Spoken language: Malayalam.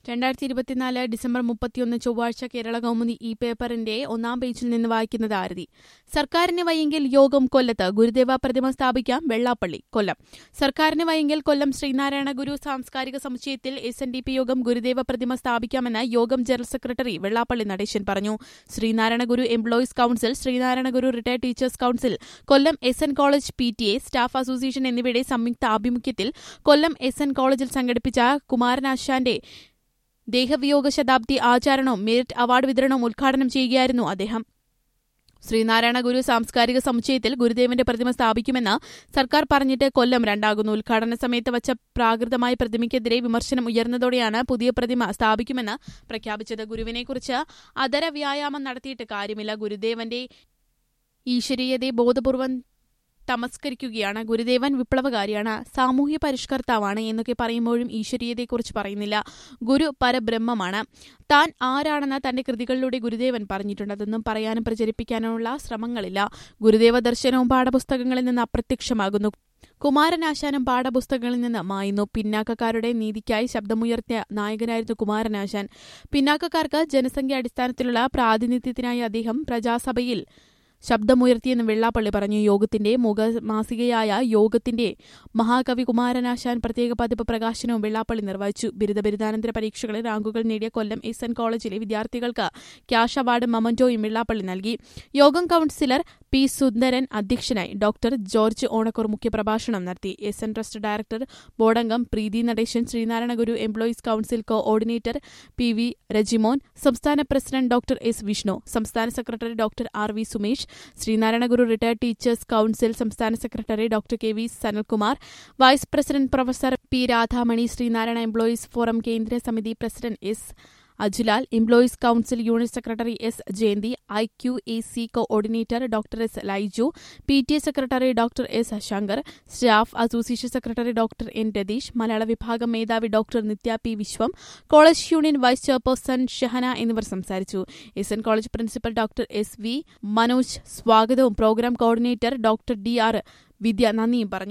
രണ്ടായിരത്തി ഇരുപത്തിനാല് ഡിസംബർ മുപ്പത്തിയൊന്ന് ചൊവ്വാഴ്ച കേരള കൗമുദി ഈ പേപ്പറിന്റെ ഒന്നാം പേജിൽ നിന്ന് വായിക്കുന്നത് ആരതി സർക്കാരിന് വയ്യെങ്കിൽ യോഗം കൊല്ലത്ത് ഗുരുദേവ പ്രതിമ സ്ഥാപിക്കാം വെള്ളാപ്പള്ളി കൊല്ലം സർക്കാരിന് വയ്യെങ്കിൽ കൊല്ലം ശ്രീനാരായണ ഗുരു സാംസ്കാരിക സമുച്ചയത്തിൽ എസ് എൻ ഡി പി യോഗം ഗുരുദേവ പ്രതിമ സ്ഥാപിക്കാമെന്ന് യോഗം ജനറൽ സെക്രട്ടറി വെള്ളാപ്പള്ളി നടേശൻ പറഞ്ഞു Sreenarayana Guru employees council Sreenarayana Guru retired teachers council Kollam S N college P T A staff association എന്നിവയുടെ സംയുക്ത ആഭിമുഖ്യത്തിൽ കൊല്ലം എസ് എൻ കോളേജിൽ സംഘടിപ്പിച്ച കുമാരനാശാന്റെ ദേഹവിയോഗ ശതാബ്ദി ആചരണവും മെറിറ്റ് അവാർഡ് വിതരണവും ഉദ്ഘാടനം ചെയ്യുകയായിരുന്നു അദ്ദേഹം ശ്രീനാരായണ ഗുരു സാംസ്കാരിക സമുച്ചയത്തിൽ ഗുരുദേവന്റെ പ്രതിമ സ്ഥാപിക്കുമെന്ന് സർക്കാർ പറഞ്ഞിട്ട് കൊല്ലം രണ്ടാകുന്നു ഉദ്ഘാടന സമയത്ത് വച്ച പ്രാകൃതമായ പ്രതിമയ്ക്കെതിരെ വിമർശനം ഉയർന്നതോടെയാണ് പുതിയ പ്രതിമ സ്ഥാപിക്കുമെന്ന് പ്രഖ്യാപിച്ചത് ഗുരുവിനെക്കുറിച്ച് അതര വ്യായാമം നടത്തിയിട്ട് കാര്യമില്ല ഗുരുദേവന്റെ ഈശ്വരീയതയെ ബോധപൂർവം തമസ്കരിക്കുകയാണ് ഗുരുദേവൻ വിപ്ലവകാരിയാണ് സാമൂഹ്യ പരിഷ്കർത്താവാണ് എന്നൊക്കെ പറയുമ്പോഴും ഈശ്വരീയതയെക്കുറിച്ച് പറയുന്നില്ല ഗുരു പരബ്രഹ്മമാണ് താൻ ആരാണെന്ന് തന്റെ കൃതികളിലൂടെ ഗുരുദേവൻ പറഞ്ഞിട്ടുണ്ട് അതൊന്നും പറയാനും പ്രചരിപ്പിക്കാനുമുള്ള ശ്രമങ്ങളില്ല ഗുരുദേവ ദർശനവും പാഠപുസ്തകങ്ങളിൽ നിന്ന് അപ്രത്യക്ഷമാകുന്നു കുമാരനാശാനും പാഠപുസ്തകങ്ങളിൽ നിന്ന് മായുന്നു പിന്നാക്കക്കാരുടെ നീതിക്കായി ശബ്ദമുയർത്തിയ നായകനായിരുന്നു കുമാരനാശാൻ പിന്നാക്കക്കാർക്ക് ജനസംഖ്യ അടിസ്ഥാനത്തിലുള്ള പ്രാതിനിധ്യത്തിനായി അദ്ദേഹം പ്രജാസഭയിൽ ശബ്ദമുയർത്തിയെന്ന് വെള്ളാപ്പള്ളി പറഞ്ഞു യോഗത്തിന്റെ മുഖമാസികയായ യോഗത്തിന്റെ മഹാകവി കുമാരനാശാൻ പ്രത്യേക പതിപ്പ് പ്രകാശനവും വെള്ളാപ്പള്ളി നിർവഹിച്ചു ബിരുദ ബിരുദാനന്തര പരീക്ഷകളിൽ റാങ്കുകൾ നേടിയ കൊല്ലം എസ് എൻ കോളേജിലെ വിദ്യാർത്ഥികൾക്ക് ക്യാഷ് അവാർഡും മമന്റോയും വെള്ളാപ്പള്ളി നൽകി യോഗം കൌൺസിലർ പി സുന്ദരൻ അധ്യക്ഷനായി ഡോക്ടർ ജോർജ് ഓണക്കൂർ മുഖ്യപ്രഭാഷണം നടത്തി എസ് എൻ ട്രസ്റ്റ് ഡയറക്ടർ ബോർഡംഗം Preethi Natesan Sreenarayana Guru employees council coordinator P V Rajimon സംസ്ഥാന പ്രസിഡന്റ് ഡോക്ടർ എസ് വിഷ്ണു സംസ്ഥാന secretary doctor R V Sumesh Sreenarayana Guru retired teachers council സംസ്ഥാന secretary doctor K V Sanalkumar vice president professor P Radhamani Sreenarayana employees forum കേന്ദ്ര സമിതി president S Ajulal employees council unit secretary S Jayanthi I Q A C coordinator doctor S Laiju P T A secretary doctor S Shankar staff association secretary doctor N Ratheesh Malayala വിഭാഗം മേധാവി doctor Nithya P Viswam college union vice chairperson Shahana എന്നിവർ സംസാരിച്ചു S N college principal doctor S V Manoj സ്വാഗതവും programme coordinator doctor D R Vidya നന്ദിയും പറഞ്ഞു